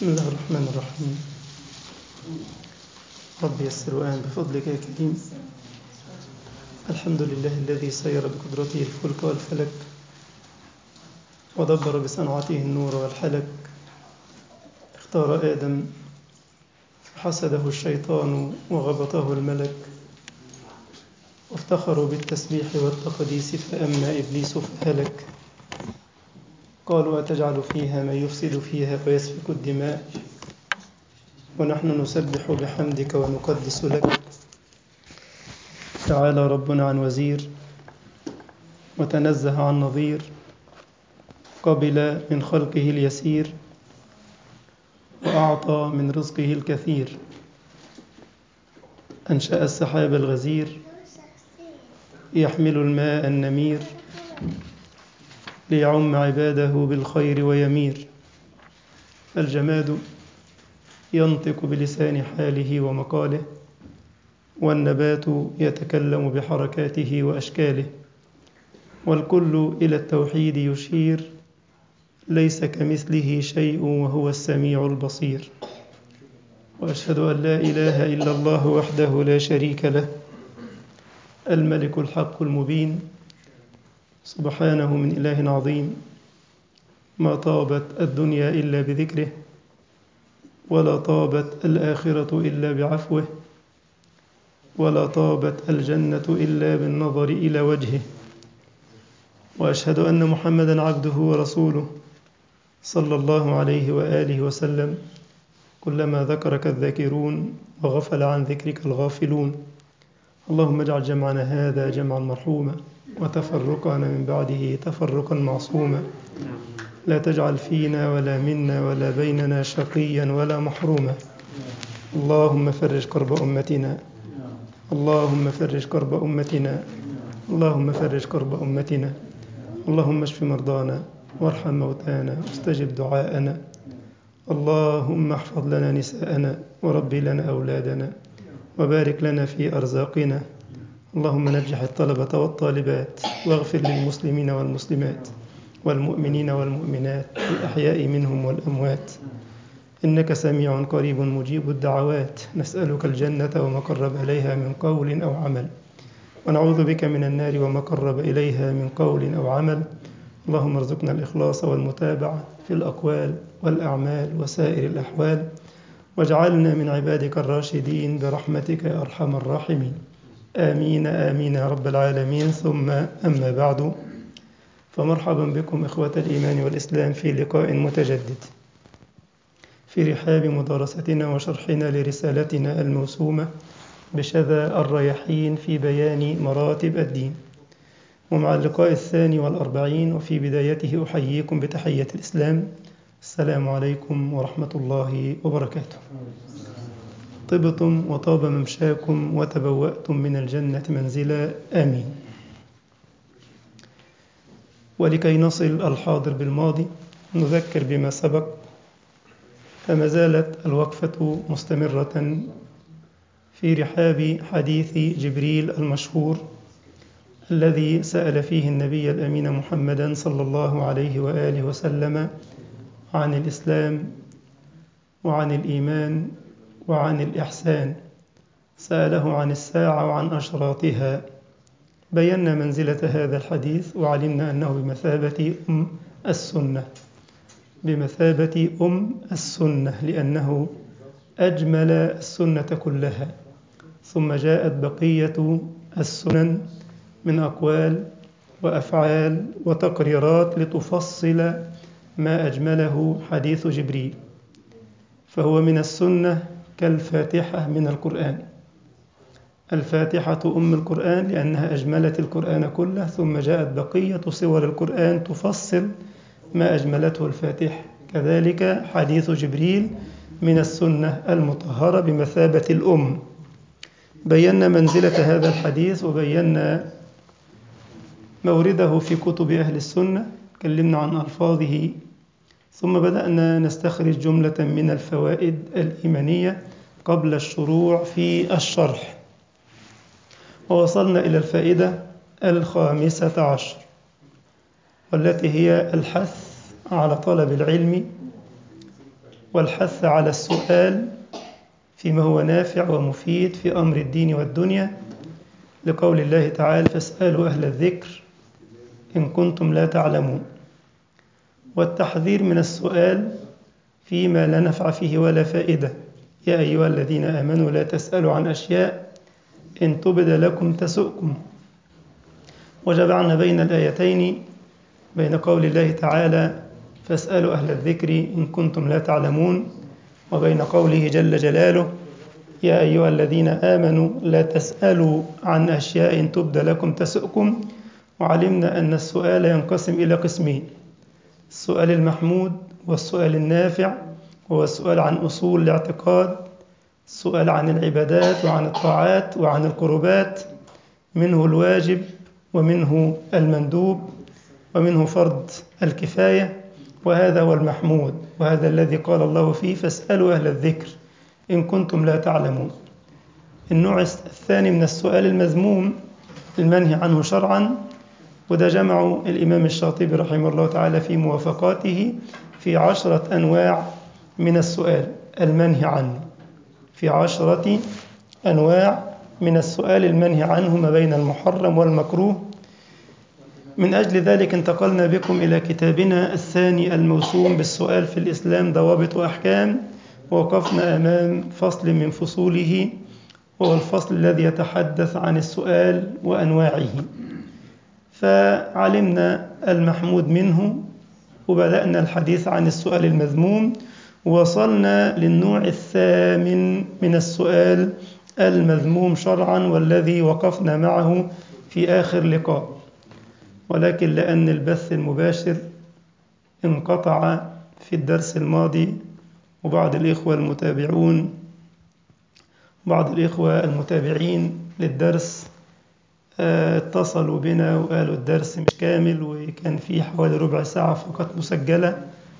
بسم الله الرحمن الرحيم رب يسر وأعن بفضلك يا كريم الحمد لله الذي سير بقدرته الفلك والفلك ودبر بصنعته النور والحلك اختار آدم فحسده الشيطان وغبطه الملك وافتخروا بالتسبيح والتقديس فأما إبليس فهلك قالوا أتجعل فيها من يفسد فيها ويسفك الدماء ونحن نسبح بحمدك ونقدس لك تعالى ربنا عن وزير وتنزه عن نظير قبل من خلقه اليسير وأعطى من رزقه الكثير أنشأ السحاب الغزير يحمل الماء النمير ليعم عباده بالخير ويمير الجماد ينطق بلسان حاله ومقاله والنبات يتكلم بحركاته واشكاله والكل الى التوحيد يشير ليس كمثله شيء وهو السميع البصير واشهد ان لا اله الا الله وحده لا شريك له الملك الحق المبين سبحانه من إله عظيم ما طابت الدنيا إلا بذكره ولا طابت الآخرة إلا بعفوه ولا طابت الجنة إلا بالنظر إلى وجهه وأشهد أن محمدا عبده ورسوله صلى الله عليه وآله وسلم كلما ذكرك الذاكرون وغفل عن ذكرك الغافلون اللهم اجعل جمعنا هذا جمعا مرحوما وتفرقنا من بعده تفرقا معصوما لا تجعل فينا ولا منا ولا بيننا شقيا ولا محروما اللهم فرج كرب أمتنا اللهم فرج كرب أمتنا اللهم فرج كرب أمتنا اللهم اشف مرضانا وارحم موتانا واستجب دعاءنا اللهم احفظ لنا نساءنا وربي لنا أولادنا وبارك لنا في أرزاقنا اللهم نجح الطلبة والطالبات واغفر للمسلمين والمسلمات والمؤمنين والمؤمنات الأحياء منهم والأموات إنك سميع قريب مجيب الدعوات نسألك الجنة وما قرب إليها من قول أو عمل ونعوذ بك من النار وما قرب إليها من قول أو عمل اللهم ارزقنا الإخلاص والمتابعة في الأقوال والأعمال وسائر الأحوال واجعلنا من عبادك الراشدين برحمتك يا أرحم الراحمين آمين آمين يا رب العالمين ثم أما بعد فمرحبا بكم إخوة الإيمان والإسلام في لقاء متجدد في رحاب مدارستنا وشرحنا لرسالتنا الموسومة بشذا الرياحين في بيان مراتب الدين ومع اللقاء الثاني والأربعين وفي بدايته أحييكم بتحية الإسلام السلام عليكم ورحمة الله وبركاته طبتم وطاب ممشاكم وتبوأتم من الجنة منزلا آمين ولكي نصل الحاضر بالماضي نذكر بما سبق فما زالت الوقفة مستمرة في رحاب حديث جبريل المشهور الذي سأل فيه النبي الأمين محمدا صلى الله عليه وآله وسلم عن الإسلام وعن الإيمان وعن الإحسان سأله عن الساعة وعن أشراطها بينا منزلة هذا الحديث وعلمنا أنه بمثابة أم السنة بمثابة أم السنة لأنه أجمل السنة كلها ثم جاءت بقية السنن من أقوال وأفعال وتقريرات لتفصل ما أجمله حديث جبريل فهو من السنة كالفاتحة من القرآن الفاتحة أم القرآن لأنها أجملت القرآن كله ثم جاءت بقية صور القرآن تفصل ما أجملته الفاتحة كذلك حديث جبريل من السنة المطهرة بمثابة الأم بينا منزلة هذا الحديث وبينا مورده في كتب أهل السنة تكلمنا عن ألفاظه ثم بدأنا نستخرج جملة من الفوائد الإيمانية قبل الشروع في الشرح ووصلنا إلى الفائدة الخامسة عشر والتي هي الحث على طلب العلم والحث على السؤال فيما هو نافع ومفيد في أمر الدين والدنيا لقول الله تعالى فاسألوا أهل الذكر إن كنتم لا تعلمون والتحذير من السؤال فيما لا نفع فيه ولا فائدة يا أيها الذين آمنوا لا تسألوا عن أشياء إن تبد لكم تسؤكم وجمعنا بين الآيتين بين قول الله تعالى فاسألوا أهل الذكر إن كنتم لا تعلمون وبين قوله جل جلاله يا أيها الذين آمنوا لا تسألوا عن أشياء إن تبد لكم تسؤكم وعلمنا أن السؤال ينقسم إلى قسمين السؤال المحمود والسؤال النافع هو السؤال عن أصول الاعتقاد السؤال عن العبادات وعن الطاعات وعن القربات منه الواجب ومنه المندوب ومنه فرض الكفاية وهذا هو المحمود وهذا الذي قال الله فيه فاسألوا أهل الذكر إن كنتم لا تعلمون النوع الثاني من السؤال المذموم المنهي عنه شرعا وده جمعه الإمام الشاطبي رحمه الله تعالى في موافقاته في عشرة أنواع من السؤال المنهي عنه في عشرة أنواع من السؤال المنهي عنه ما بين المحرم والمكروه من أجل ذلك انتقلنا بكم إلى كتابنا الثاني الموسوم بالسؤال في الإسلام ضوابط وأحكام ووقفنا أمام فصل من فصوله وهو الفصل الذي يتحدث عن السؤال وأنواعه فعلمنا المحمود منه وبدأنا الحديث عن السؤال المذموم وصلنا للنوع الثامن من السؤال المذموم شرعا والذي وقفنا معه في آخر لقاء ولكن لأن البث المباشر انقطع في الدرس الماضي وبعض الإخوة المتابعون بعض الإخوة المتابعين للدرس اتصلوا بنا وقالوا الدرس مش كامل وكان فيه حوالي ربع ساعة فقط مسجلة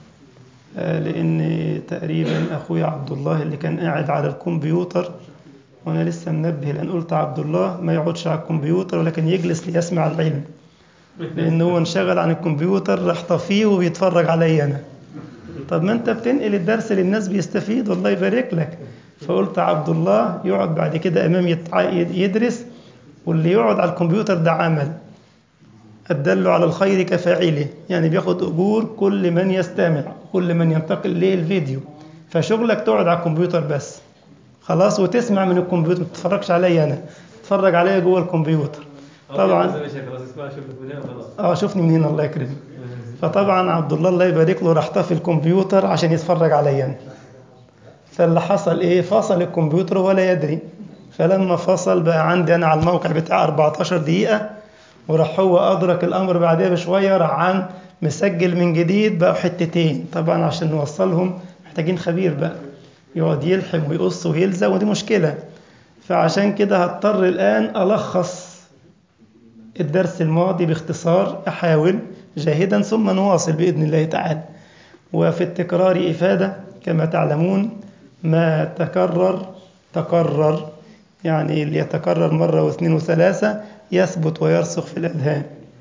لأن تقريبا أخويا عبد الله اللي كان قاعد على الكمبيوتر وأنا لسه منبه لأن قلت عبد الله ما يقعدش على الكمبيوتر ولكن يجلس ليسمع العلم لأن هو انشغل عن الكمبيوتر راح طفيه وبيتفرج عليا أنا طب ما أنت بتنقل الدرس للناس بيستفيد والله يبارك لك فقلت عبد الله يقعد بعد كده أمام يدرس واللي يقعد على الكمبيوتر ده عمل الدل على الخير كفاعله يعني بياخد أجور كل من يستمع كل من ينتقل ليه الفيديو فشغلك تقعد على الكمبيوتر بس خلاص وتسمع من الكمبيوتر ما تتفرجش عليا أنا تتفرج عليا جوه الكمبيوتر طبعا اه شوفني من هنا الله يكرمك فطبعا عبد الله الله يبارك له راح طفي الكمبيوتر عشان يتفرج عليا أنا فاللي حصل ايه فصل الكمبيوتر ولا يدري فلما فصل بقى عندي انا على الموقع بتاع 14 دقيقه وراح هو ادرك الامر بعدها بشويه راح عن مسجل من جديد بقى حتتين طبعا عشان نوصلهم محتاجين خبير بقى يقعد يلحم ويقص ويلزق ودي مشكله فعشان كده هضطر الان الخص الدرس الماضي باختصار احاول جاهدا ثم نواصل باذن الله تعالى وفي التكرار افاده كما تعلمون ما تكرر تكرر يعني اللي يتكرر مرة واثنين وثلاثة يثبت ويرسخ في الأذهان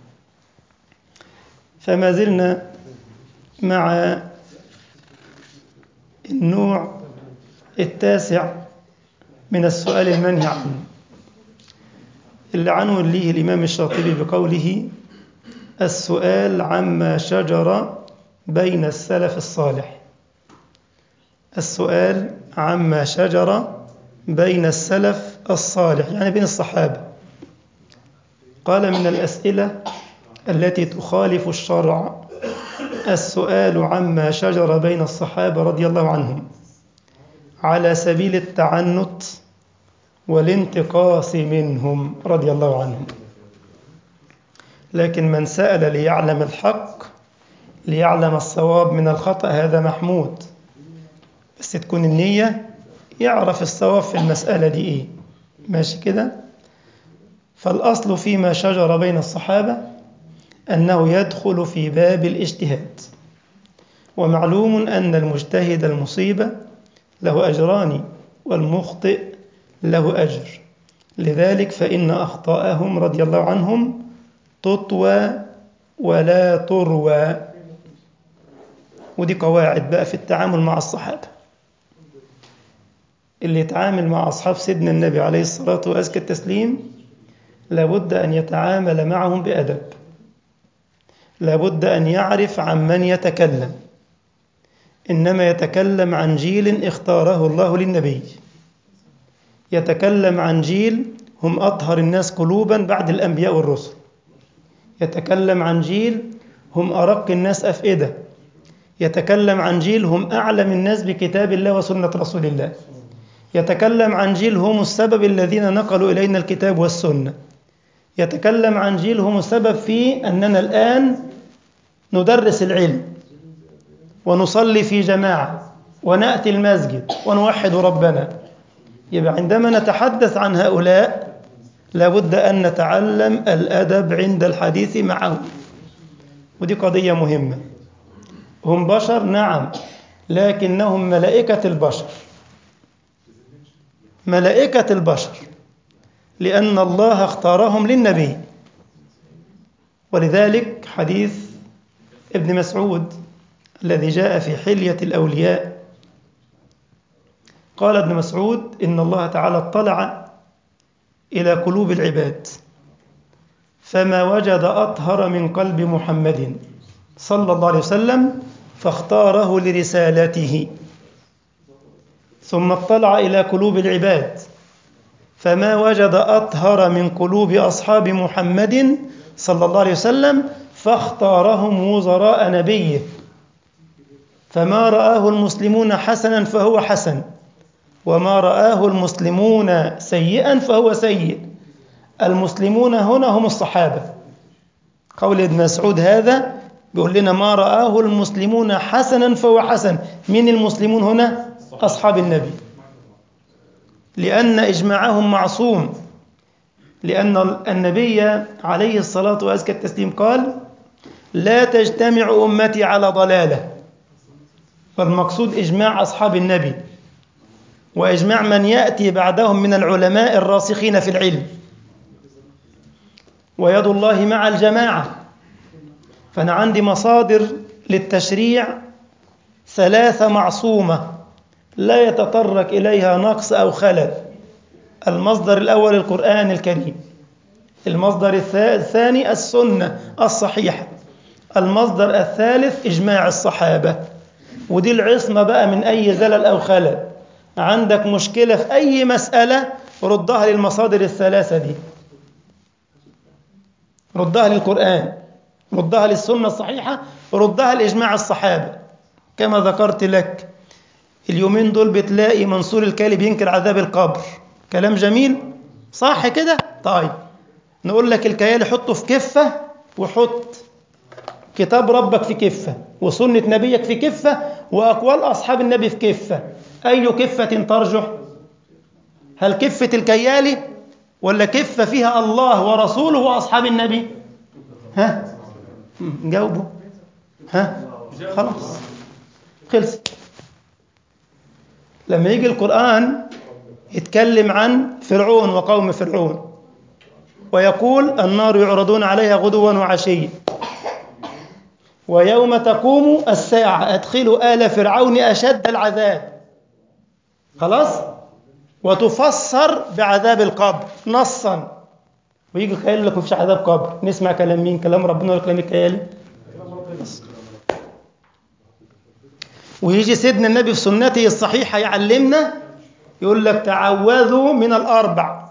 فما زلنا مع النوع التاسع من السؤال المنهي عنه اللي عنه ليه الإمام الشاطبي بقوله السؤال عما شجر بين السلف الصالح السؤال عما شجر بين السلف الصالح يعني بين الصحابة قال من الأسئلة التي تخالف الشرع السؤال عما شجر بين الصحابة رضي الله عنهم على سبيل التعنت والانتقاص منهم رضي الله عنهم لكن من سأل ليعلم الحق ليعلم الصواب من الخطأ هذا محمود بس تكون النية يعرف الصواب في المسألة دي إيه ماشي كده فالأصل فيما شجر بين الصحابة أنه يدخل في باب الاجتهاد ومعلوم أن المجتهد المصيبة له أجران والمخطئ له أجر لذلك فإن أخطاءهم رضي الله عنهم تطوى ولا تروى ودي قواعد بقى في التعامل مع الصحابة اللي يتعامل مع أصحاب سيدنا النبي عليه الصلاة وأزكى التسليم لابد أن يتعامل معهم بأدب لابد أن يعرف عن من يتكلم إنما يتكلم عن جيل اختاره الله للنبي يتكلم عن جيل هم أطهر الناس قلوبا بعد الأنبياء والرسل يتكلم عن جيل هم أرق الناس أفئدة يتكلم عن جيل هم أعلم الناس بكتاب الله وسنة رسول الله يتكلم عن جيل هم السبب الذين نقلوا إلينا الكتاب والسنة يتكلم عن جيل هم السبب في أننا الآن ندرس العلم ونصلي في جماعة ونأتي المسجد ونوحد ربنا يبقى عندما نتحدث عن هؤلاء لابد أن نتعلم الأدب عند الحديث معهم ودي قضية مهمة هم بشر نعم لكنهم ملائكة البشر ملائكة البشر لأن الله اختارهم للنبي ولذلك حديث ابن مسعود الذي جاء في حلية الأولياء قال ابن مسعود إن الله تعالى اطلع إلى قلوب العباد فما وجد أطهر من قلب محمد صلى الله عليه وسلم فاختاره لرسالته ثم اطلع إلى قلوب العباد فما وجد أطهر من قلوب أصحاب محمد صلى الله عليه وسلم فاختارهم وزراء نبيه فما رآه المسلمون حسنا فهو حسن وما رآه المسلمون سيئا فهو سيء المسلمون هنا هم الصحابة قول ابن مسعود هذا بيقول لنا ما رآه المسلمون حسنا فهو حسن من المسلمون هنا أصحاب النبي لأن إجماعهم معصوم لأن النبي عليه الصلاة وأزكى التسليم قال لا تجتمع أمتي على ضلالة فالمقصود إجماع أصحاب النبي وإجماع من يأتي بعدهم من العلماء الراسخين في العلم ويد الله مع الجماعة فأنا عندي مصادر للتشريع ثلاثة معصومة لا يتطرق إليها نقص أو خلل المصدر الأول القرآن الكريم المصدر الثاني السنة الصحيحة المصدر الثالث إجماع الصحابة ودي العصمة بقى من أي زلل أو خلل عندك مشكلة في أي مسألة ردها للمصادر الثلاثة دي ردها للقرآن ردها للسنة الصحيحة ردها لإجماع الصحابة كما ذكرت لك اليومين دول بتلاقي منصور الكالي بينكر عذاب القبر كلام جميل صح كده طيب نقول لك الكيالي حطه في كفة وحط كتاب ربك في كفة وسنة نبيك في كفة وأقوال أصحاب النبي في كفة أي كفة ترجح هل كفة الكيالي ولا كفة فيها الله ورسوله وأصحاب النبي ها جاوبوا ها خلاص خلص لما يجي القرآن يتكلم عن فرعون وقوم فرعون ويقول النار يعرضون عليها غدوا وعشيا ويوم تقوم الساعة أدخلوا آل فرعون أشد العذاب خلاص وتفسر بعذاب القبر نصا ويجي الخيال لك مفيش عذاب قبر نسمع كلام مين كلام ربنا ولا كلام الخيال ويجي سيدنا النبي في سنته الصحيحة يعلمنا يقول لك تعوذوا من الأربع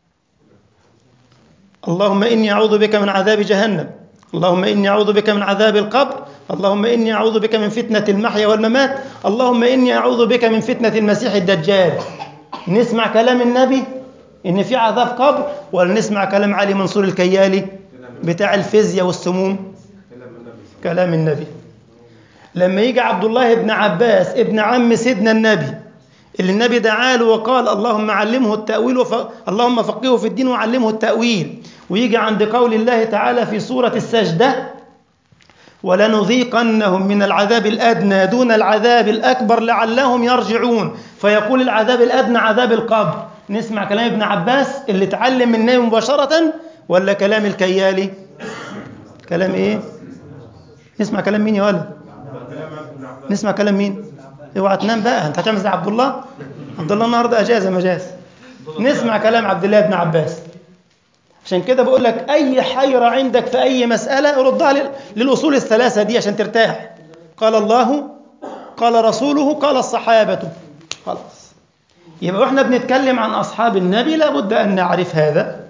اللهم إني أعوذ بك من عذاب جهنم اللهم إني أعوذ بك من عذاب القبر اللهم إني أعوذ بك من فتنة المحيا والممات اللهم إني أعوذ بك من فتنة المسيح الدجال نسمع كلام النبي إن في عذاب قبر ولا نسمع كلام علي منصور الكيالي بتاع الفيزياء والسموم كلام النبي لما يجي عبد الله بن عباس ابن عم سيدنا النبي اللي النبي دعا له وقال اللهم علمه التأويل وف... اللهم فقهه في الدين وعلمه التأويل ويجي عند قول الله تعالى في سورة السجدة ولنذيقنهم من العذاب الأدنى دون العذاب الأكبر لعلهم يرجعون فيقول العذاب الأدنى عذاب القبر نسمع كلام ابن عباس اللي اتعلم من النبي مباشرة ولا كلام الكيالي كلام ايه نسمع كلام مين يا ولد نسمع كلام مين اوعى تنام بقى انت هتعمل زي عبد الله عبد الله النهارده اجازه مجاز نسمع كلام عبد الله بن عباس عشان كده بقول لك اي حيره عندك في اي مساله ردها لل- للاصول الثلاثه دي عشان ترتاح قال الله قال رسوله قال الصحابه خلاص يبقى واحنا بنتكلم عن اصحاب النبي لابد ان نعرف هذا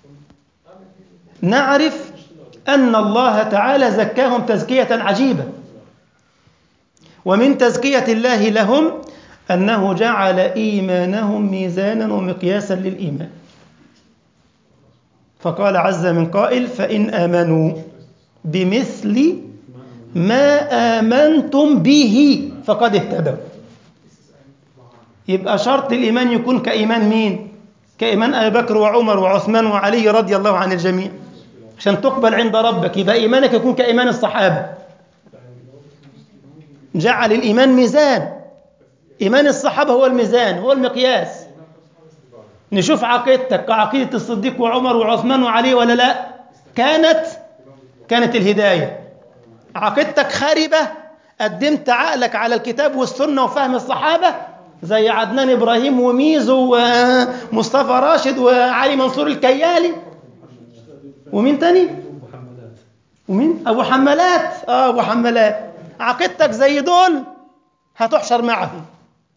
نعرف ان الله تعالى زكاهم تزكيه عجيبه ومن تزكيه الله لهم انه جعل ايمانهم ميزانا ومقياسا للايمان فقال عز من قائل فان امنوا بمثل ما امنتم به فقد اهتدوا يبقى شرط الايمان يكون كايمان مين كايمان ابي بكر وعمر وعثمان وعلي رضي الله عن الجميع عشان تقبل عند ربك يبقى ايمانك يكون كايمان الصحابه جعل الايمان ميزان ايمان الصحابه هو الميزان هو المقياس نشوف عقيدتك كعقيده الصديق وعمر وعثمان وعلي ولا لا كانت كانت الهدايه عقيدتك خربه قدمت عقلك على الكتاب والسنه وفهم الصحابه زي عدنان ابراهيم وميزو ومصطفى راشد وعلي منصور الكيالي ومين تاني ومين ابو حمالات اه ابو حمالات عقيدتك زي دول هتحشر معهم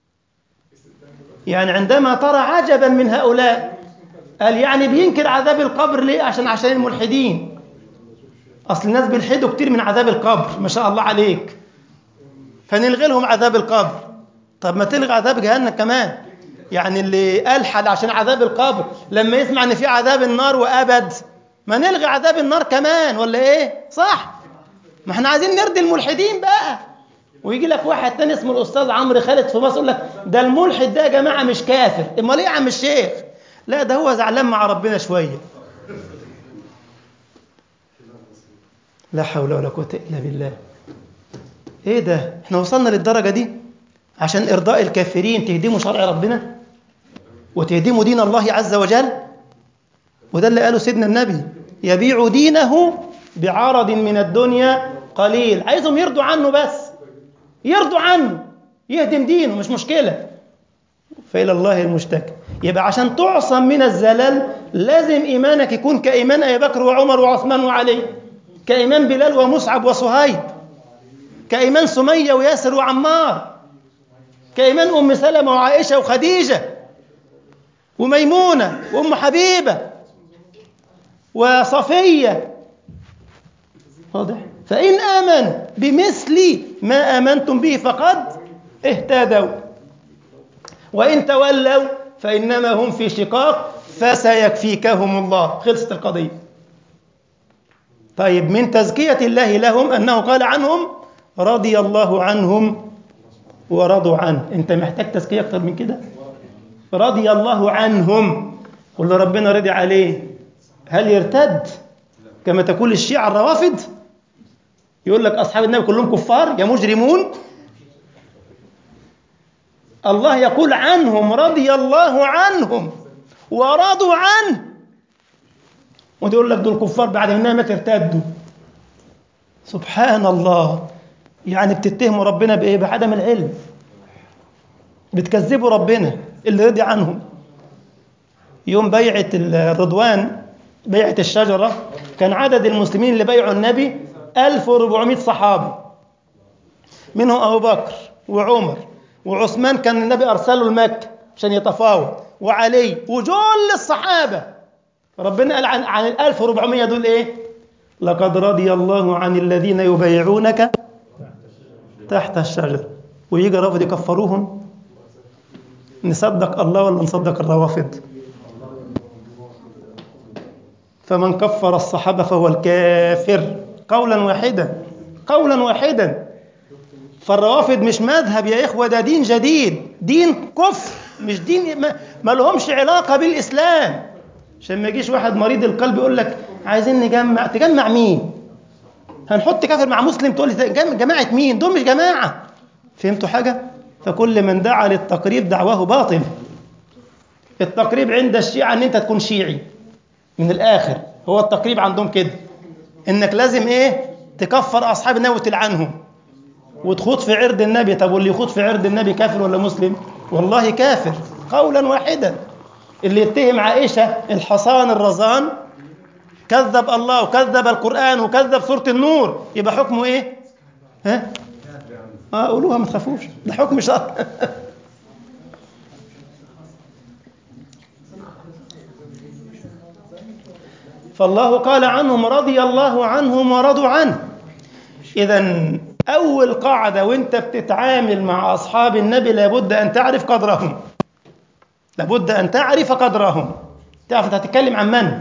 يعني عندما ترى عجبا من هؤلاء قال يعني بينكر عذاب القبر ليه عشان عشان الملحدين اصل الناس بيلحدوا كتير من عذاب القبر ما شاء الله عليك فنلغي لهم عذاب القبر طب ما تلغي عذاب جهنم كمان يعني اللي ألحد عشان عذاب القبر لما يسمع ان في عذاب النار وابد ما نلغي عذاب النار كمان ولا ايه صح ما احنا عايزين نرضي الملحدين بقى ويجي لك واحد تاني اسمه الاستاذ عمرو خالد في مصر يقول لك ده الملحد ده يا جماعه مش كافر امال ايه يا عم الشيخ لا ده هو زعلان مع ربنا شويه لا حول ولا قوه الا بالله ايه ده احنا وصلنا للدرجه دي عشان ارضاء الكافرين تهدموا شرع ربنا وتهدموا دين الله عز وجل وده اللي قاله سيدنا النبي يبيع دينه بعرض من الدنيا قليل عايزهم يرضوا عنه بس يرضوا عنه يهدم دينه مش مشكلة فإلى الله المشتكى يبقى عشان تعصم من الزلل لازم إيمانك يكون كإيمان أبي بكر وعمر وعثمان وعلي كإيمان بلال ومصعب وصهيب كإيمان سمية وياسر وعمار كإيمان أم سلمة وعائشة وخديجة وميمونة وأم حبيبة وصفية واضح فإن آمن بمثل ما آمنتم به فقد اهتدوا وإن تولوا فإنما هم في شقاق فسيكفيكهم الله خلصت القضية طيب من تزكية الله لهم أنه قال عنهم رضي الله عنهم ورضوا عنه أنت محتاج تزكية أكتر من كده رضي الله عنهم واللي ربنا رضي عليه هل يرتد كما تقول الشيعة الروافد يقول لك أصحاب النبي كلهم كفار يا مجرمون الله يقول عنهم رضي الله عنهم ورضوا عنه وتقول لك دول كفار بعد منها ما ترتدوا سبحان الله يعني بتتهموا ربنا بإيه بعدم العلم بتكذبوا ربنا اللي رضي عنهم يوم بيعة الرضوان بيعة الشجرة كان عدد المسلمين اللي بيعوا النبي 1400 صحابي منهم أبو بكر وعمر وعثمان كان النبي أرسله لمكة عشان يتفاوض وعلي وجل الصحابة ربنا قال عن عن ال 1400 دول إيه؟ لقد رضي الله عن الذين يبايعونك تحت الشجر ويجي رافض يكفروهم نصدق الله ولا نصدق الروافض فمن كفر الصحابة فهو الكافر قولا واحدا قولا واحدا فالروافض مش مذهب يا إخوة ده دين جديد دين كفر مش دين ما, ما لهمش علاقة بالإسلام عشان ما يجيش واحد مريض القلب يقول لك عايزين نجمع تجمع مين هنحط كافر مع مسلم تقول لي جماعة مين دول مش جماعة فهمتوا حاجة فكل من دعا للتقريب دعواه باطل التقريب عند الشيعة ان انت تكون شيعي من الاخر هو التقريب عندهم كده انك لازم ايه تكفر اصحاب النبي وتلعنهم وتخوض في عرض النبي طب واللي يخوض في عرض النبي كافر ولا مسلم والله كافر قولا واحدا اللي يتهم عائشة الحصان الرزان كذب الله وكذب القرآن وكذب سورة النور يبقى حكمه ايه ها اه قولوها ما تخافوش ده حكم شرع فالله قال عنهم رضي الله عنهم ورضوا عنه إذا أول قاعدة وأنت بتتعامل مع أصحاب النبي لابد أن تعرف قدرهم لابد أن تعرف قدرهم تعرف أنت هتتكلم عن من؟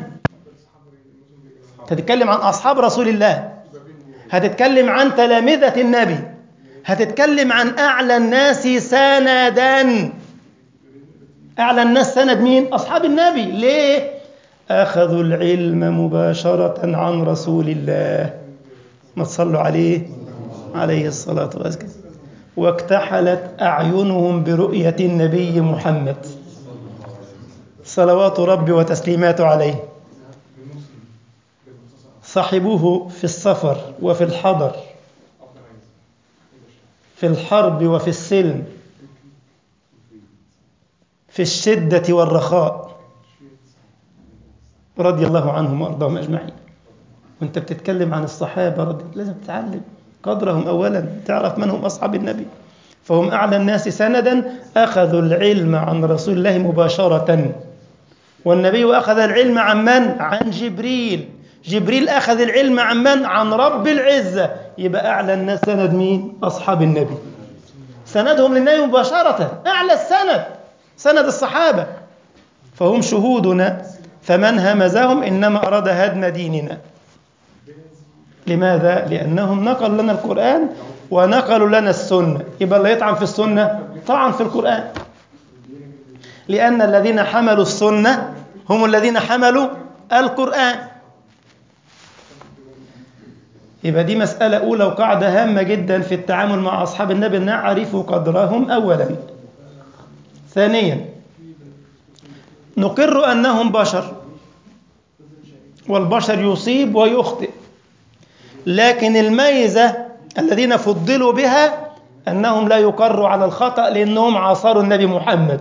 هتتكلم عن أصحاب رسول الله هتتكلم عن تلامذة النبي هتتكلم عن أعلى الناس سندا أعلى الناس سند مين؟ أصحاب النبي ليه؟ أخذوا العلم مباشرة عن رسول الله ما تصلوا عليه عليه الصلاة والسلام واكتحلت أعينهم برؤية النبي محمد صلوات ربي وتسليماته عليه صحبوه في السفر وفي الحضر في الحرب وفي السلم في الشدة والرخاء رضي الله عنهم وارضاهم اجمعين وانت بتتكلم عن الصحابه رضي لازم تتعلم قدرهم اولا تعرف من هم اصحاب النبي فهم اعلى الناس سندا اخذوا العلم عن رسول الله مباشره والنبي اخذ العلم عن من عن جبريل جبريل اخذ العلم عن من عن رب العزه يبقى اعلى الناس سند مين اصحاب النبي سندهم للنبي مباشره اعلى السند سند الصحابه فهم شهودنا فمن همزهم إنما أراد هدم ديننا لماذا؟ لأنهم نقلوا لنا القرآن ونقلوا لنا السنة يبقى اللي يطعن في السنة طعن في القرآن لأن الذين حملوا السنة هم الذين حملوا القرآن يبقى دي مسألة أولى وقاعدة هامة جدا في التعامل مع أصحاب النبي نعرف قدرهم أولا ثانيا نقر أنهم بشر والبشر يصيب ويخطئ لكن الميزة الذين فضلوا بها أنهم لا يقروا على الخطأ لأنهم عاصروا النبي محمد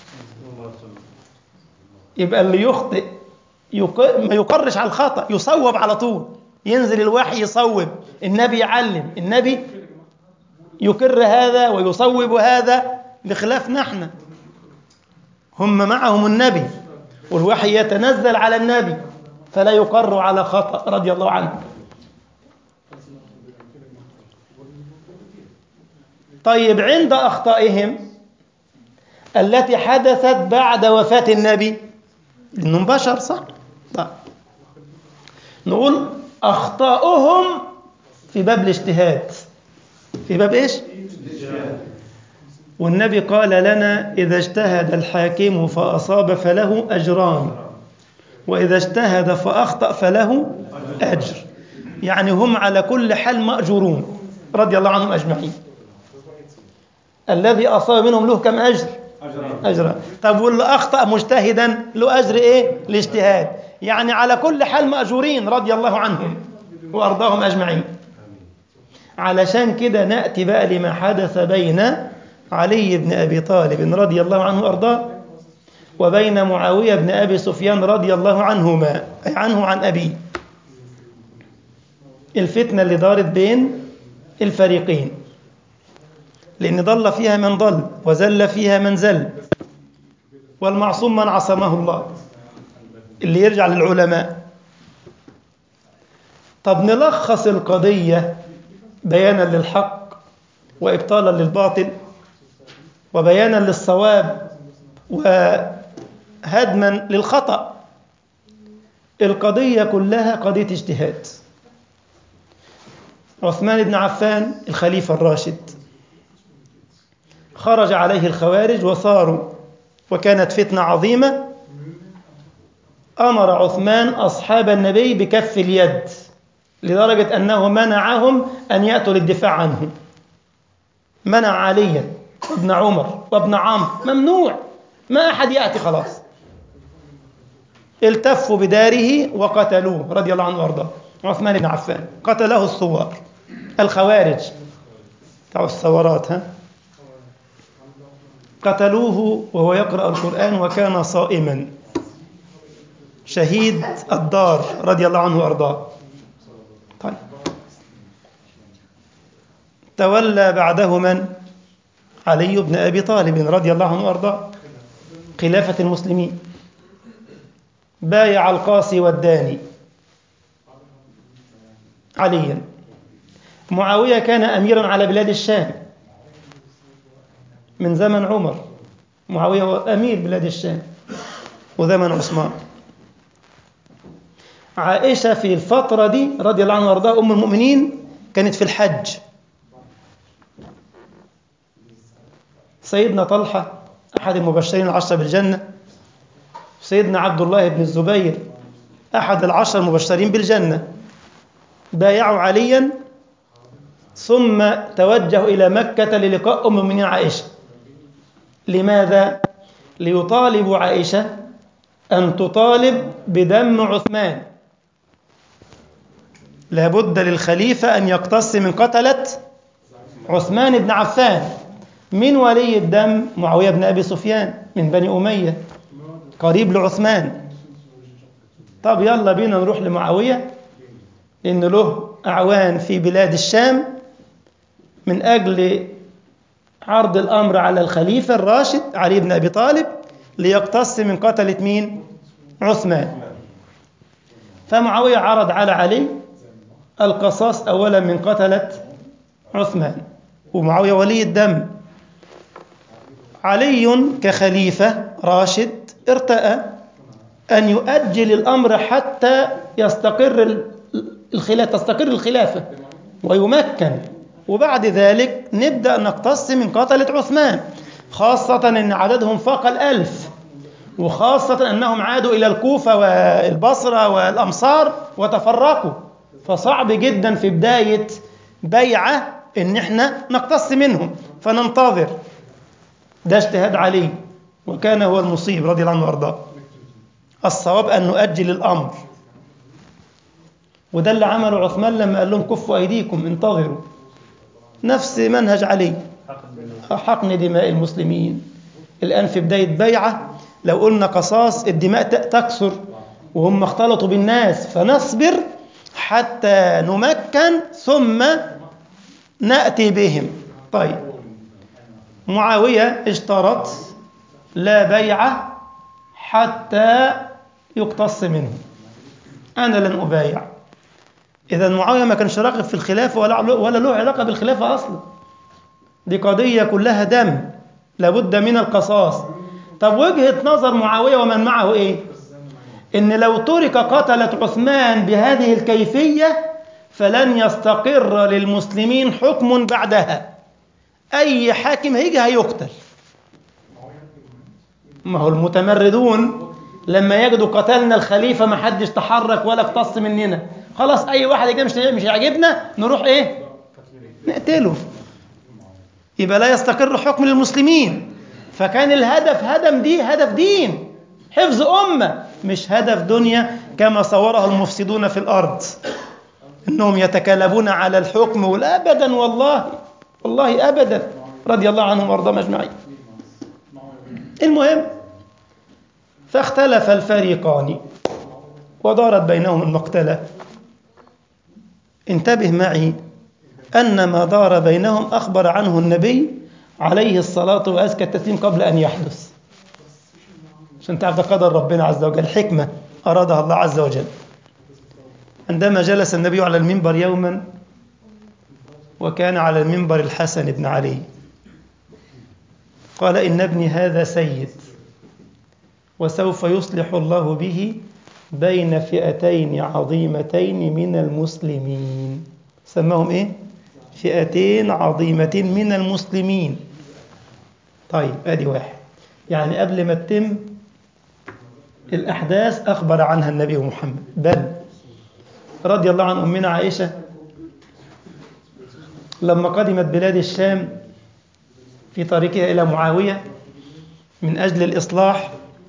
يبقى اللي يخطئ ما يقرش على الخطأ يصوب على طول ينزل الوحي يصوب النبي يعلم النبي يكر هذا ويصوب هذا بخلاف نحن هم معهم النبي والوحي يتنزل على النبي فلا يقر على خطأ رضي الله عنه طيب عند أخطائهم التي حدثت بعد وفاة النبي لأنهم بشر صح طيب. نقول أخطاؤهم في باب الاجتهاد في باب إيش والنبي قال لنا إذا اجتهد الحاكم فأصاب فله أجران وإذا اجتهد فأخطأ فله أجر يعني هم على كل حال مأجورون رضي الله عنهم أجمعين الذي أصاب منهم له كم أجر أجرا طب واللي أخطأ مجتهدا له أجر إيه الاجتهاد يعني على كل حال مأجورين رضي الله عنهم وأرضاهم أجمعين علشان كده نأتي بقى لما حدث بين علي بن أبي طالب رضي الله عنه وأرضاه وبين معاوية بن أبي سفيان رضي الله عنهما أي عنه عن أبيه الفتنة اللي دارت بين الفريقين لأن ضل فيها من ضل وزل فيها من زل والمعصوم من عصمه الله اللي يرجع للعلماء طب نلخص القضية بيانا للحق وإبطالا للباطل وبيانا للصواب وهدما للخطأ القضية كلها قضية اجتهاد عثمان بن عفان الخليفة الراشد خرج عليه الخوارج وصاروا وكانت فتنة عظيمة أمر عثمان أصحاب النبي بكف اليد لدرجة أنه منعهم أن يأتوا للدفاع عنه منع عليا وابن عمر وابن عمرو ممنوع ما أحد يأتي خلاص التفوا بداره وقتلوه رضي الله عنه وارضاه عثمان بن عفان قتله الثوار الخوارج بتاع الثورات ها قتلوه وهو يقرأ القرآن وكان صائما شهيد الدار رضي الله عنه وأرضاه طيب تولى بعده من؟ علي بن أبي طالب رضي الله عنه وأرضاه خلافة المسلمين بايع القاصي والداني عليا معاوية كان أميرا على بلاد الشام من زمن عمر معاوية هو أمير بلاد الشام وزمن عثمان عائشة في الفترة دي رضي الله عنها وارضاها أم المؤمنين كانت في الحج سيدنا طلحة أحد المبشرين العشرة بالجنة سيدنا عبد الله بن الزبير أحد العشر المبشرين بالجنة بايعوا عليا ثم توجهوا إلى مكة للقاء أم المؤمنين عائشة لماذا؟ ليطالبوا عائشة أن تطالب بدم عثمان لابد للخليفة أن يقتص من قتلة عثمان بن عفان من ولي الدم معاوية بن أبي سفيان من بني أمية قريب لعثمان طب يلا بينا نروح لمعاوية لأن له أعوان في بلاد الشام من أجل عرض الأمر على الخليفة الراشد علي بن أبي طالب ليقتص من قتلة مين؟ عثمان فمعاوية عرض على علي القصاص أولا من قتلة عثمان ومعاوية ولي الدم علي كخليفة راشد ارتأى أن يؤجل الأمر حتى يستقر الخلافة تستقر الخلافة ويمكن وبعد ذلك نبدأ نقتص من قتلة عثمان خاصة أن عددهم فاق الألف وخاصة أنهم عادوا إلى الكوفة والبصرة والأمصار وتفرقوا فصعب جدا في بداية بيعة إن احنا نقتص منهم فننتظر ده اجتهاد علي وكان هو المصيب رضي الله عنه وارضاه الصواب أن نؤجل الأمر وده اللي عمله عثمان لما قال لهم كفوا أيديكم انتظروا نفس منهج علي حقن دماء المسلمين الآن في بداية بيعة لو قلنا قصاص الدماء تكثر وهم اختلطوا بالناس فنصبر حتى نمكن ثم نأتي بهم طيب معاوية اشترط لا بيع حتى يقتص منه أنا لن أبايع إذا معاوية ما كانش راغب في الخلافة ولا ولا له علاقة بالخلافة أصلا دي قضية كلها دم لابد من القصاص طب وجهة نظر معاوية ومن معه إيه؟ إن لو ترك قتلة عثمان بهذه الكيفية فلن يستقر للمسلمين حكم بعدها أي حاكم هيجي هيقتل ما هو المتمردون لما يجدوا قتلنا الخليفة ما حدش تحرك ولا اقتص مننا خلاص أي واحد كده مش مش يعجبنا نروح إيه نقتله يبقى لا يستقر حكم للمسلمين فكان الهدف هدم دي هدف دين حفظ أمة مش هدف دنيا كما صوره المفسدون في الأرض إنهم يتكالبون على الحكم ولا أبدا والله والله أبدا رضي الله عنهم وارضاهم أجمعين المهم فاختلف الفريقان ودارت بينهم المقتلة انتبه معي أن ما دار بينهم أخبر عنه النبي عليه الصلاة وأزكى التسليم قبل أن يحدث عشان تعرف ده قدر ربنا عز وجل حكمة أرادها الله عز وجل عندما جلس النبي على المنبر يوما وكان على المنبر الحسن بن علي قال إن ابني هذا سيد وسوف يصلح الله به بين فئتين عظيمتين من المسلمين سماهم إيه؟ فئتين عظيمتين من المسلمين طيب ادي واحد يعني قبل ما تتم الأحداث أخبر عنها النبي محمد بل رضي الله عن أمنا عائشة لما قدمت بلاد الشام في طريقها إلى معاوية من أجل الإصلاح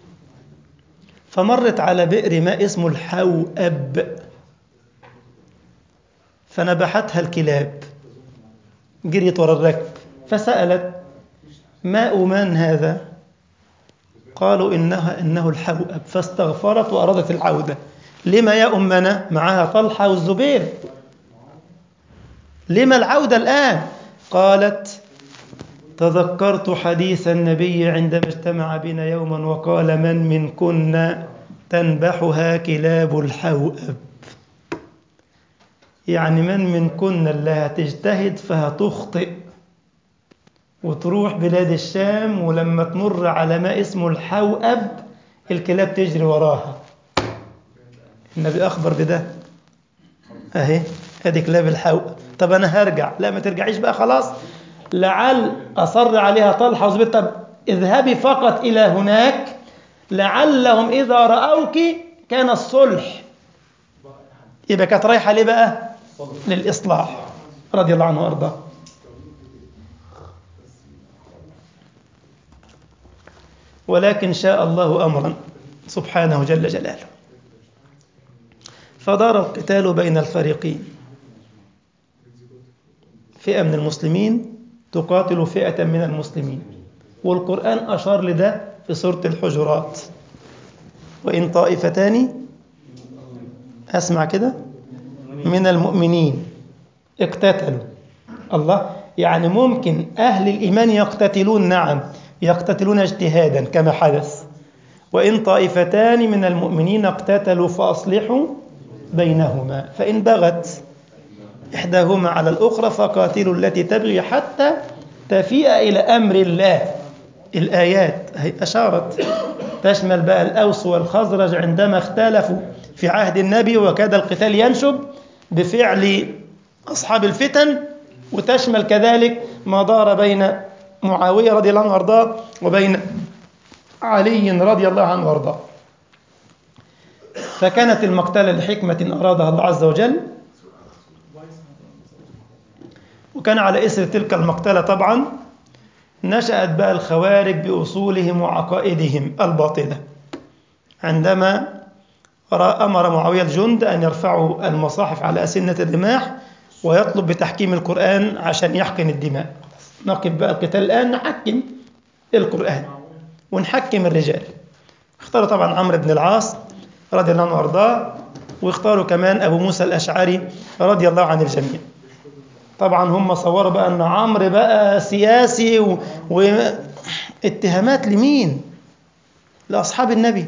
فمرت على بئر ماء اسمه الحوأب فنبحتها الكلاب جريت ورا الركب فسألت ماء من هذا قالوا إنها إنه الحوأب فاستغفرت وأرادت العودة لما يا أمنا معها طلحة والزبير لما العودة الآن قالت تذكرت حديث النبي عندما اجتمع بنا يوما وقال من منكن تنبحها كلاب الحوأب يعني من منكن اللي هتجتهد فهتخطئ وتروح بلاد الشام ولما تمر على ما اسمه الحوأب الكلاب تجري وراها النبي أخبر بده أهي هذه كلاب الحوأب طب أنا هرجع لا ما ترجعيش بقى خلاص لعل أصر عليها طلحة وزبير طب اذهبي فقط إلى هناك لعلهم إذا رأوك كان الصلح يبقى كانت رايحة ليه بقى للإصلاح رضي الله عنه وأرضاه ولكن شاء الله أمرا سبحانه جل جلاله فدار القتال بين الفريقين فئة من المسلمين تقاتل فئة من المسلمين والقرآن أشار لده في سورة الحجرات وإن طائفتان أسمع كده من المؤمنين اقتتلوا الله يعني ممكن أهل الإيمان يقتتلون نعم يقتتلون اجتهادا كما حدث وإن طائفتان من المؤمنين اقتتلوا فأصلحوا بينهما فإن بغت إحداهما على الأخرى فقاتلوا التي تبغي حتى تفيء إلى أمر الله الآيات هي أشارت تشمل بقى الأوس والخزرج عندما اختلفوا في عهد النبي وكاد القتال ينشب بفعل أصحاب الفتن وتشمل كذلك ما دار بين معاوية رضي الله عنه وارضاه وبين علي رضي الله عنه وارضاه فكانت المقتلة لحكمة أرادها الله عز وجل وكان على إثر تلك المقتلة طبعا نشأت بقى الخوارج بأصولهم وعقائدهم الباطلة عندما أمر معاوية الجند أن يرفعوا المصاحف على أسنة الرماح ويطلب بتحكيم القرآن عشان يحقن الدماء نقف بقى القتال الآن نحكم القرآن ونحكم الرجال اختاروا طبعا عمرو بن العاص رضي الله عنه وارضاه واختاروا كمان أبو موسى الأشعري رضي الله عن الجميع طبعا هم صوروا بقى أن عمرو بقى سياسي و... واتهامات لمين لأصحاب النبي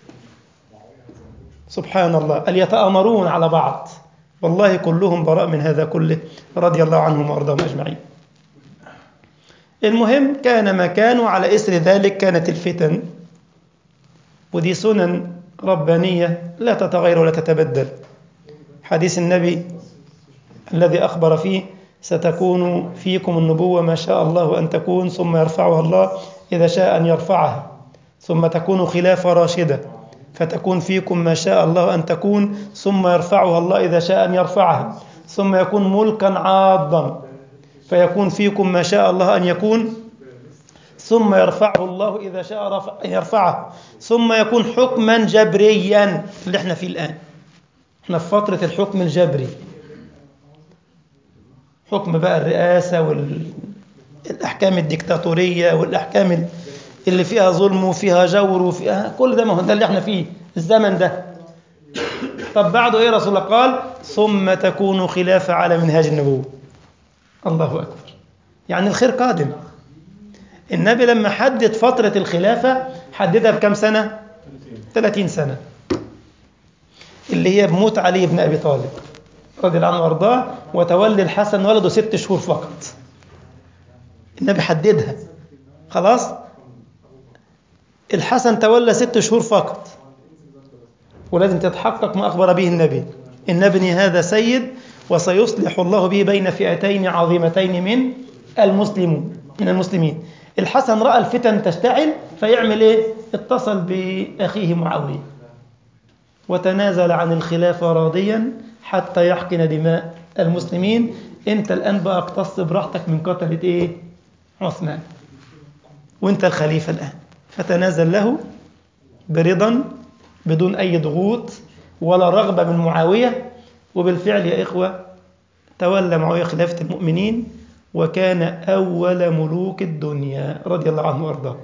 سبحان الله أن يتآمرون على بعض والله كلهم براء من هذا كله رضي الله عنهم وأرضاهم أجمعين المهم كان ما كانوا على إثر ذلك كانت الفتن ودي سنن ربانية لا تتغير ولا تتبدل حديث النبي الذي أخبر فيه ستكون فيكم النبوة ما شاء الله أن تكون ثم يرفعها الله إذا شاء أن يرفعها ثم تكون خلافة راشدة فتكون فيكم ما شاء الله أن تكون ثم يرفعها الله إذا شاء أن يرفعها ثم يكون ملكا عاضا فيكون فيكم ما شاء الله أن يكون ثم يرفعه الله إذا شاء رفع يرفعه ثم يكون حكما جبريا اللي احنا فيه الآن احنا في فترة الحكم الجبري حكم بقى الرئاسة والأحكام الديكتاتورية والأحكام اللي فيها ظلم وفيها جور وفيها كل ده ما هو ده اللي احنا فيه الزمن ده طب بعده ايه رسول الله قال ثم تكون خلافة على منهاج النبوة الله أكبر يعني الخير قادم النبي لما حدد فترة الخلافة حددها بكم سنة 30 سنة اللي هي بموت علي بن أبي طالب رضي الله عنه وارضاه وتولي الحسن ولده ست شهور فقط النبي حددها خلاص الحسن تولى ست شهور فقط ولازم تتحقق ما أخبر به النبي إن ابني هذا سيد وسيصلح الله به بين فئتين عظيمتين من المسلمون من المسلمين الحسن رأى الفتن تشتعل فيعمل إيه؟ اتصل بأخيه معاوية وتنازل عن الخلافة راضيا حتى يحقن دماء المسلمين انت الآن بقى اقتص براحتك من قتلة ايه عثمان وانت الخليفة الآن فتنازل له برضا بدون أي ضغوط ولا رغبة من معاوية وبالفعل يا إخوة تولى معاوية خلافة المؤمنين وكان أول ملوك الدنيا رضي الله عنه وأرضاه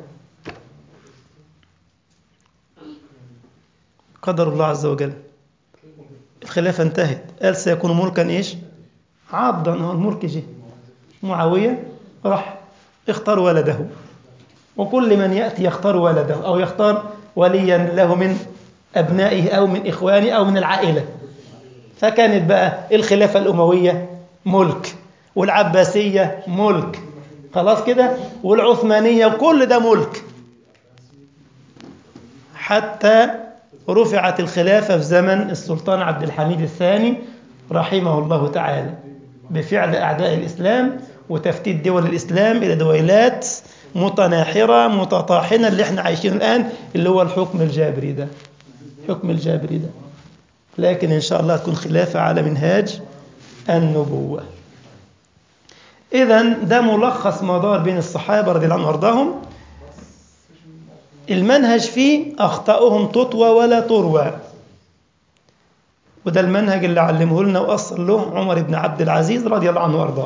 قدر الله عز وجل الخلافة انتهت قال سيكون ملكا إيش عضا هو الملك جه معاوية راح اختار ولده وكل من يأتي يختار ولده أو يختار وليا له من أبنائه أو من إخوانه أو من العائلة فكانت بقى الخلافة الأموية ملك والعباسية ملك خلاص كده والعثمانية وكل ده ملك حتى رفعت الخلافة في زمن السلطان عبد الحميد الثاني رحمه الله تعالى بفعل أعداء الإسلام وتفتيت دول الإسلام إلى دويلات متناحرة متطاحنة اللي احنا عايشينه الآن اللي هو الحكم الجابري ده حكم الجابري ده لكن إن شاء الله تكون خلافة على منهاج النبوة إذا ده ملخص ما دار بين الصحابة رضي الله عنهم وأرضاهم المنهج فيه أخطاؤهم تطوى ولا تروى وده المنهج اللي علمه لنا وأصل له عمر بن عبد العزيز رضي الله عنه وأرضاه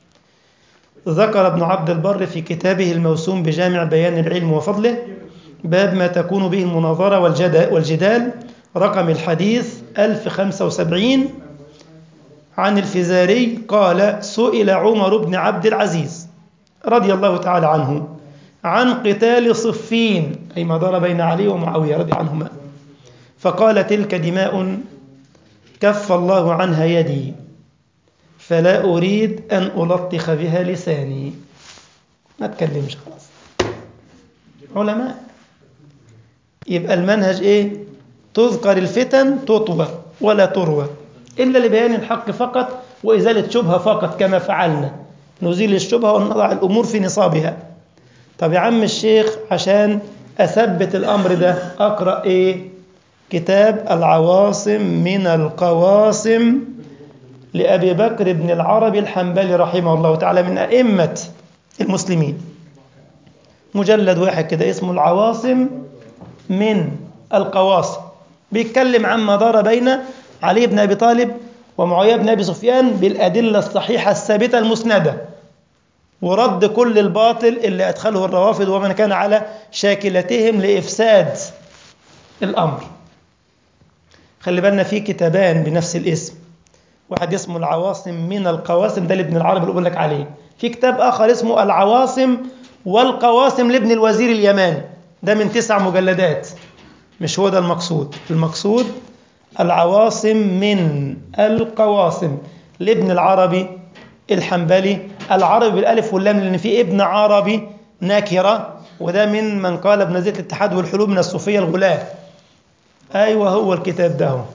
ذكر ابن عبد البر في كتابه الموسوم بجامع بيان العلم وفضله باب ما تكون به المناظرة والجدال رقم الحديث 1075 عن الفزاري قال سئل عمر بن عبد العزيز رضي الله تعالى عنه عن قتال صفين أي ما دار بين علي ومعاوية رضي عنهما فقال تلك دماء كف الله عنها يدي فلا أريد أن ألطخ بها لساني ما تكلمش خلاص علماء يبقى المنهج إيه تذكر الفتن تطوى ولا تروى إلا لبيان الحق فقط وإزالة شبهة فقط كما فعلنا نزيل الشبهة ونضع الأمور في نصابها طب يا عم الشيخ عشان أثبت الأمر ده أقرأ إيه كتاب العواصم من القواصم لأبي بكر بن العربي الحنبلي رحمه الله تعالى من أئمة المسلمين مجلد واحد كده اسمه العواصم من القواصم بيتكلم عما دار بين علي بن أبي طالب ومعاوية بن أبي سفيان بالأدلة الصحيحة الثابتة المسندة ورد كل الباطل اللي أدخله الروافض ومن كان على شاكلتهم لإفساد الأمر خلي بالنا في كتابان بنفس الاسم واحد اسمه العواصم من القواسم ده لابن العربي اللي بقول لك عليه في كتاب آخر اسمه العواصم والقواسم لابن الوزير اليماني ده من تسع مجلدات مش هو ده المقصود المقصود العواصم من القواسم لابن العربي الحنبلي العربي بالالف واللام لان في ابن عربي ناكره وده من من قال بنزيه الاتحاد والحلول من الصوفيه الغلاة ايوه هو الكتاب ده هو.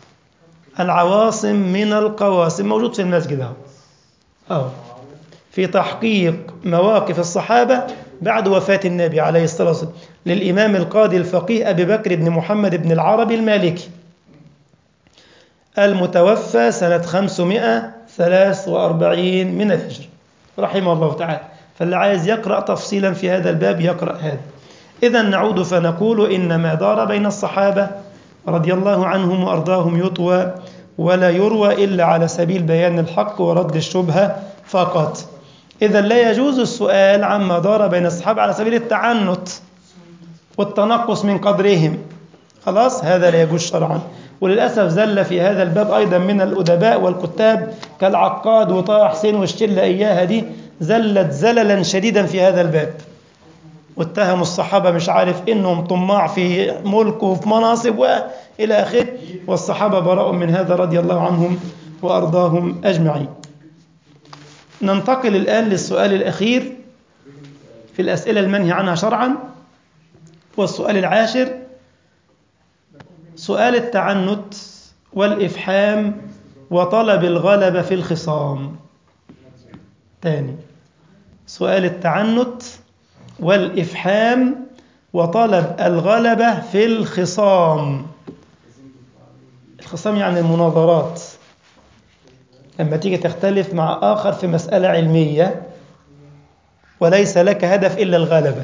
العواصم من القواسم موجود في المسجد اهو اهو في تحقيق مواقف الصحابه بعد وفاه النبي عليه الصلاه والسلام للامام القاضي الفقيه ابي بكر بن محمد بن العربي المالكي المتوفى سنه 543 من الهجر رحمه الله تعالى فاللي عايز يقرأ تفصيلا في هذا الباب يقرأ هذا إذا نعود فنقول إن ما دار بين الصحابة رضي الله عنهم وأرضاهم يطوى ولا يروى إلا على سبيل بيان الحق ورد الشبهة فقط إذا لا يجوز السؤال عما دار بين الصحابة على سبيل التعنت والتنقص من قدرهم خلاص هذا لا يجوز شرعا وللأسف زل في هذا الباب أيضا من الأدباء والكتاب كالعقاد وطه حسين والشلة إياها دي زلت زللا شديدا في هذا الباب واتهموا الصحابة مش عارف إنهم طماع في ملك وفي مناصب وإلى آخره والصحابة براء من هذا رضي الله عنهم وأرضاهم أجمعين ننتقل الآن للسؤال الأخير في الأسئلة المنهي عنها شرعا والسؤال العاشر سؤال التعنت والإفحام وطلب الغلبة في الخصام تاني سؤال التعنت والإفحام وطلب الغلبة في الخصام الخصام يعني المناظرات لما تيجي تختلف مع آخر في مسألة علمية وليس لك هدف إلا الغلبة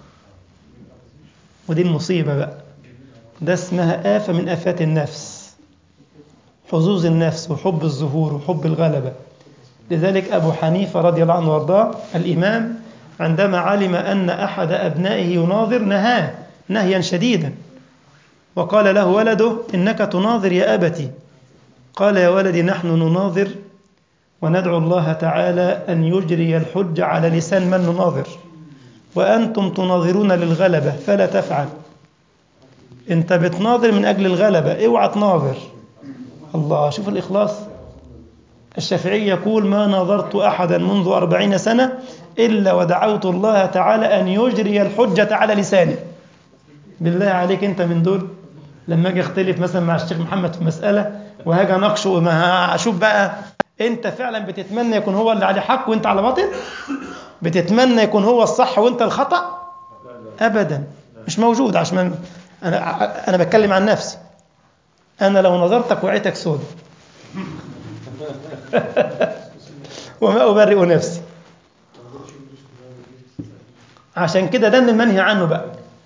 ودي المصيبة بقى ده اسمها آفة من آفات النفس حظوظ النفس وحب الظهور وحب الغلبة لذلك أبو حنيفة رضي الله عنه وارضاه الإمام عندما علم أن أحد أبنائه يناظر نهاه نهيا شديدا وقال له ولده إنك تناظر يا أبتي قال يا ولدي نحن نناظر وندعو الله تعالى أن يجري الحج على لسان من نناظر وأنتم تناظرون للغلبة فلا تفعل أنت بتناظر من أجل الغلبة اوعى تناظر الله شوف الإخلاص الشافعي يقول ما ناظرت أحدا منذ أربعين سنة إلا ودعوت الله تعالى أن يجري الحجة على لسانه بالله عليك أنت من دول لما أجي أختلف مثلا مع الشيخ محمد في مسألة وهاجي أناقشه وما أشوف بقى أنت فعلا بتتمنى يكون هو اللي عليه حق وأنت على باطل بتتمنى يكون هو الصح وأنت الخطأ أبدا مش موجود عشان أنا أنا بتكلم عن نفسي أنا لو نظرتك وعيتك سودة وما أبرئ نفسي عشان كده ده من المنهي عنه بقى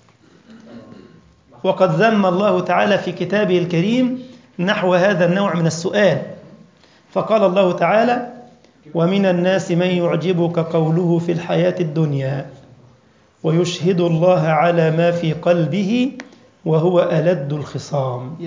وقد ذم الله تعالى في كتابه الكريم نحو هذا النوع من السؤال فقال الله تعالى ومن الناس من يعجبك قوله في الحياة الدنيا ويشهد الله على ما في قلبه وهو ألد الخصام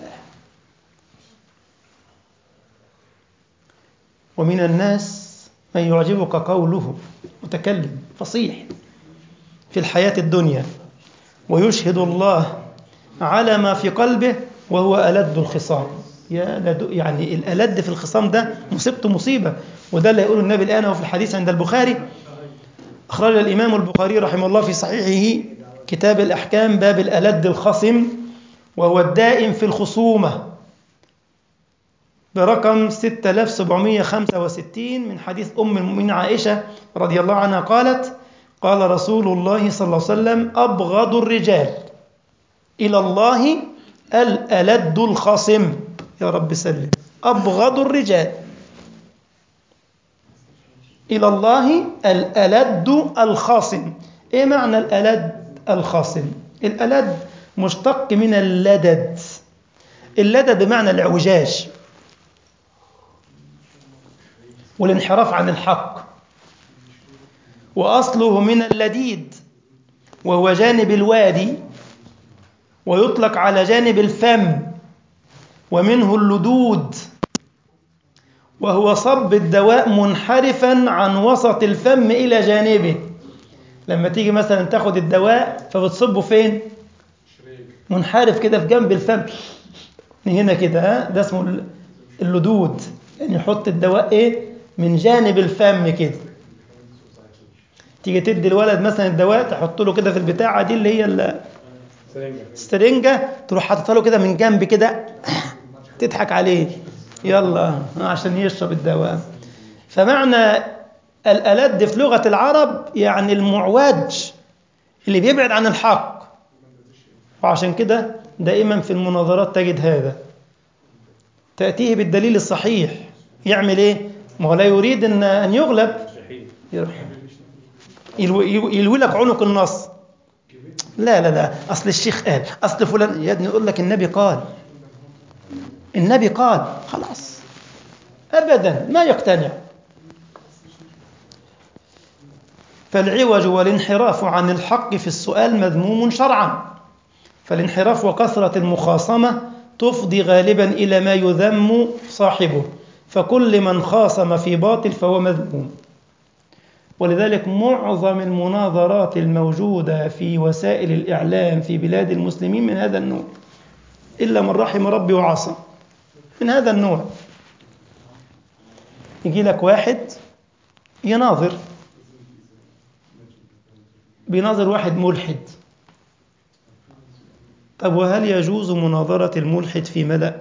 ومن الناس من يعجبك قوله متكلم فصيح في الحياة الدنيا ويشهد الله على ما في قلبه وهو ألد الخصام يا لدو يعني الألد في الخصام ده مصيبته مصيبة وده اللي يقوله النبي الآن وفي الحديث عند البخاري أخرج الإمام البخاري رحمه الله في صحيحه كتاب الأحكام باب الألد الخصم وهو الدائم في الخصومة برقم 6765 من حديث أم المؤمنين عائشة رضي الله عنها قالت قال رسول الله صلى الله عليه وسلم أبغض الرجال إلى الله الألد الخصم يا رب سلم أبغض الرجال إلى الله الألد الخاصم إيه معنى الألد الخاصم الألد مشتق من اللدد اللدد بمعنى الإعوجاج والانحراف عن الحق وأصله من اللديد وهو جانب الوادي ويطلق على جانب الفم ومنه اللدود وهو صب الدواء منحرفا عن وسط الفم إلى جانبه لما تيجي مثلا تاخد الدواء فبتصبه فين منحرف كده في جنب الفم هنا كده ها ده اسمه اللدود يعني يحط الدواء ايه من جانب الفم كده تيجي تدي الولد مثلا الدواء تحط له كده في البتاعه دي اللي هي السرنجه تروح حاططها له كده من جنب كده تضحك عليه يلا عشان يشرب الدواء فمعنى الألد في لغة العرب يعني المعوج اللي بيبعد عن الحق وعشان كده دائما في المناظرات تجد هذا تأتيه بالدليل الصحيح يعمل ايه ما هو لا يريد ان ان يغلب يلوي لك عنق النص لا لا لا اصل الشيخ قال اصل فلان يا ابني يقول لك النبي قال النبي قال خلاص ابدا ما يقتنع فالعوج والانحراف عن الحق في السؤال مذموم شرعا فالانحراف وكثرة المخاصمة تفضي غالبا إلى ما يذم صاحبه فكل من خاصم في باطل فهو مذموم ولذلك معظم المناظرات الموجودة في وسائل الإعلام في بلاد المسلمين من هذا النوع إلا من رحم ربي وعصى من هذا النوع يجي لك واحد يناظر بيناظر واحد ملحد طب وهل يجوز مناظرة الملحد في ملأ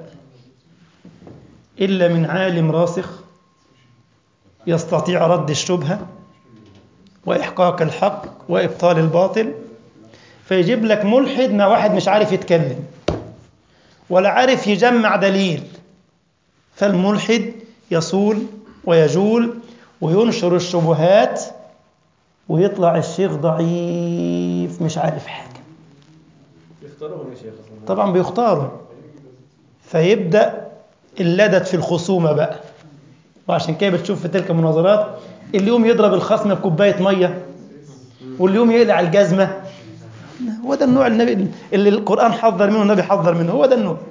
إلا من عالم راسخ يستطيع رد الشبهة وإحقاق الحق وإبطال الباطل فيجيب لك ملحد مع واحد مش عارف يتكلم ولا عارف يجمع دليل فالملحد يصول ويجول وينشر الشبهات ويطلع الشيخ ضعيف مش عارف حاجة بيختارهم يا شيخ طبعا بيختاروا فيبدأ اللدد في الخصومة بقى وعشان كده بتشوف في تلك المناظرات اللي يقوم يضرب الخصم بكوبايه ميه واللي يقوم يقلع الجزمه هو ده النوع النبي اللي القران حذر منه والنبي حذر منه هو ده النوع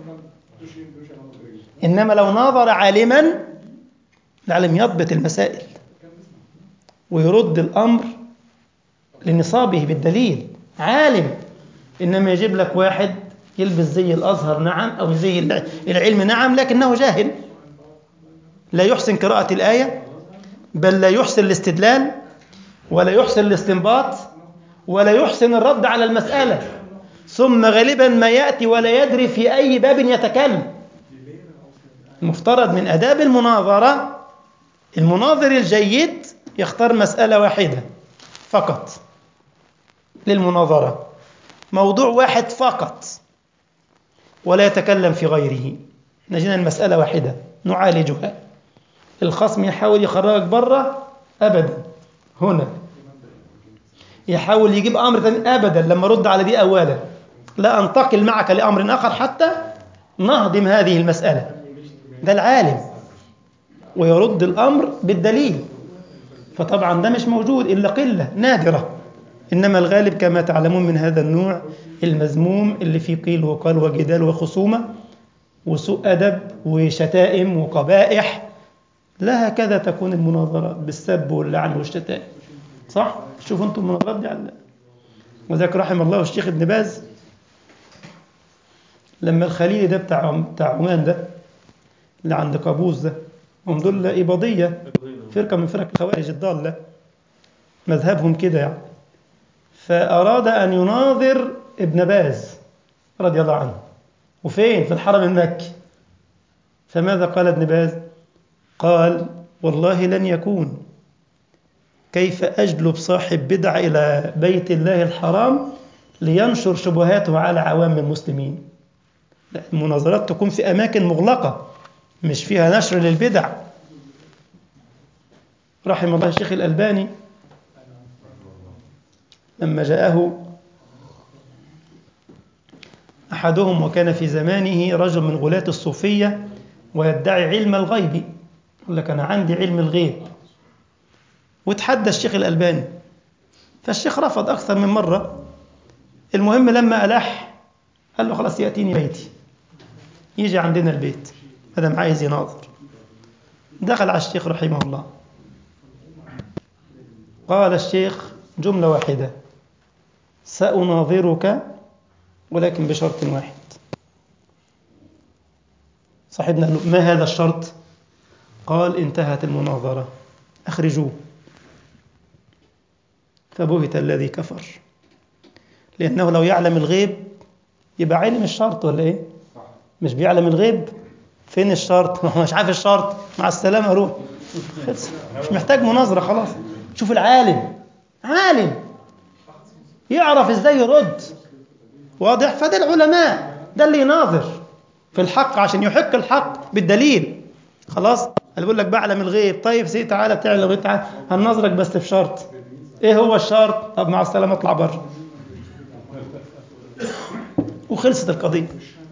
انما لو ناظر عالما العالم يضبط المسائل ويرد الامر لنصابه بالدليل عالم انما يجيب لك واحد يلبس زي الازهر نعم او زي العلم نعم لكنه جاهل لا يحسن قراءة الآية بل لا يحسن الاستدلال ولا يحسن الاستنباط ولا يحسن الرد على المسألة ثم غالبا ما يأتي ولا يدري في أي باب يتكلم المفترض من أداب المناظرة المناظر الجيد يختار مسألة واحدة فقط للمناظرة موضوع واحد فقط ولا يتكلم في غيره نجينا المسألة واحدة نعالجها الخصم يحاول يخرجك بره أبدا هنا يحاول يجيب أمر ثاني أبدا لما رد على دي أولا لا أنتقل معك لأمر آخر حتى نهضم هذه المسألة ده العالم ويرد الأمر بالدليل فطبعا ده مش موجود إلا قلة نادرة إنما الغالب كما تعلمون من هذا النوع المذموم اللي فيه قيل وقال وجدال وخصومة وسوء أدب وشتائم وقبائح لا هكذا تكون المناظرات بالسب واللعن والشتائم صح؟ شوفوا انتم المناظرات دي على وذاك رحم الله الشيخ ابن باز لما الخليلي ده بتاع بتاع عمان ده اللي عند قابوس ده هم دول إباضية فرقة من فرق الخوارج الضالة مذهبهم كده يعني فأراد أن يناظر ابن باز رضي الله عنه وفين في الحرم المكي فماذا قال ابن باز قال والله لن يكون كيف أجلب صاحب بدع إلى بيت الله الحرام لينشر شبهاته على عوام المسلمين لا المناظرات تكون في أماكن مغلقة مش فيها نشر للبدع رحم الله الشيخ الألباني لما جاءه أحدهم وكان في زمانه رجل من غلاة الصوفية ويدعي علم الغيب يقول لك أنا عندي علم الغيب وتحدى الشيخ الألباني فالشيخ رفض أكثر من مرة المهم لما ألح قال له خلاص يأتيني بيتي يجي عندنا البيت هذا عايز يناظر دخل على الشيخ رحمه الله قال الشيخ جملة واحدة سأناظرك ولكن بشرط واحد صاحبنا قال له ما هذا الشرط قال انتهت المناظرة أخرجوه فبهت الذي كفر لأنه لو يعلم الغيب يبقى علم الشرط ولا إيه مش بيعلم الغيب فين الشرط مش عارف الشرط مع السلامة روح مش محتاج مناظرة خلاص شوف العالم عالم يعرف ازاي يرد واضح فده العلماء ده اللي يناظر في الحق عشان يحق الحق بالدليل خلاص اللي بيقول لك بعلم الغيب طيب سي تعالى بتعلم الغيب تعالى هننظرك بس في شرط ايه هو الشرط طب مع السلامه اطلع بره وخلصت القضيه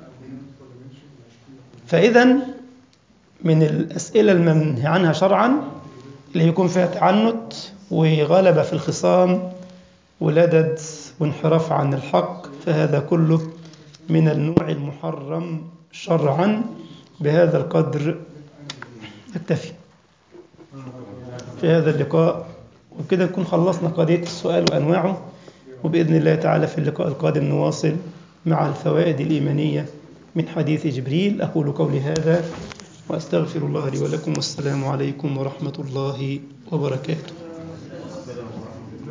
فاذا من الاسئله المنهي عنها شرعا اللي يكون فيها تعنت وغلبه في الخصام ولدد وانحراف عن الحق فهذا كله من النوع المحرم شرعا بهذا القدر نكتفي في هذا اللقاء وبكده نكون خلصنا قضية السؤال وأنواعه وبإذن الله تعالى في اللقاء القادم نواصل مع الفوائد الإيمانية من حديث جبريل أقول قولي هذا وأستغفر الله لي ولكم والسلام عليكم ورحمة الله وبركاته